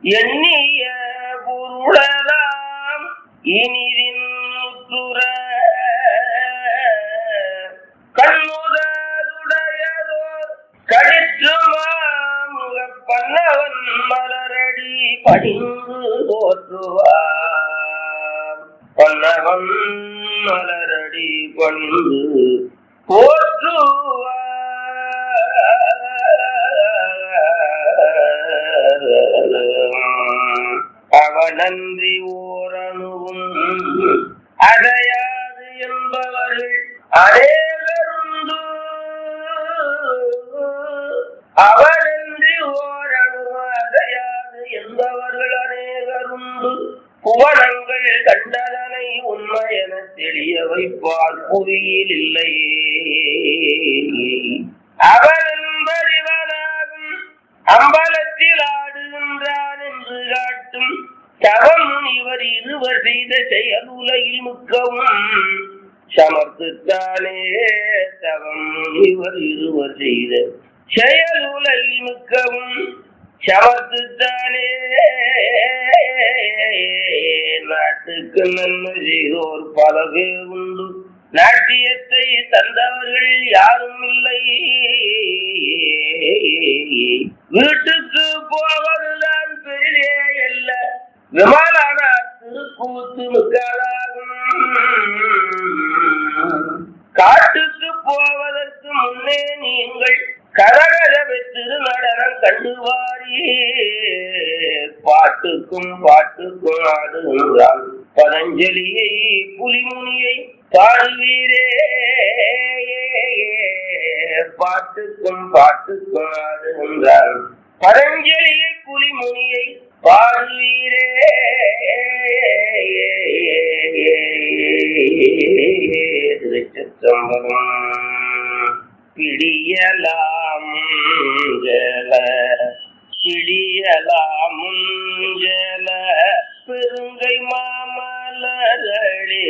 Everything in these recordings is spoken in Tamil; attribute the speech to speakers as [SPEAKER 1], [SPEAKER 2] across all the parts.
[SPEAKER 1] எண்ணிய பொருளலாம் இனிதின் முத்துற கண்ணுதலுடையதோர் கழிற்று மாமுக பன்னவன் மலரடி பணிந்து போற்றுவார் பன்னவன் மலரடி பணிந்து போற்றுவார் அவனன்றி ஓரணுவும் அடையாது என்பவர்கள் அநேகருண்டு அவனன்றி ஓரணுவும் அடையாது என்பவர்கள் அநேகருண்டு புவனங்கள் கண்டதனை உண்மை என தெளிய வைப்பால் புவியில் இல்லை அவன் என்பதிவனாகும் அம்பலத்தில் ஆடுகின்றான் என்று காட்டும் தவம் இவர் இருவர் செய்த செயல் உலகில் மிக்கவும் சமர்த்துத்தானே தவம் இவர் இருவர் செய்த செயல் உலகில் மிக்கவும் சமர்த்துத்தானே நாட்டுக்கு நன்மை செய்தோர் பல பேர் உண்டு நாட்டியத்தை தந்தவர்கள் யாரும் இல்லை வீட்டுக்கு போவதுதான் பெரிதே அல்ல விமானான திருக்கூத்து மிக்காதாகும் காட்டுக்கு போவதற்கு முன்னே நீங்கள் கரகரவை திருநடனம் கண்டுவாரி பாட்டுக்கும் பாட்டுக்கும் ஆடுகின்றான் பதஞ்சலியை புலிமுனியை பாடுவீரே பாட்டுக்கும் பாட்டுக்கும் ஆடுகின்றான் பதஞ்சலியை புலிமுனியை பாடுவீரே திருச்சம்பரம் பிடியலாம் ஜல பிடியலாம் ஜல பெருங்கை மாமலரே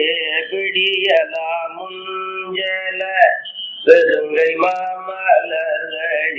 [SPEAKER 1] பிடியலாம் ஜல பெருங்கை மாமலரே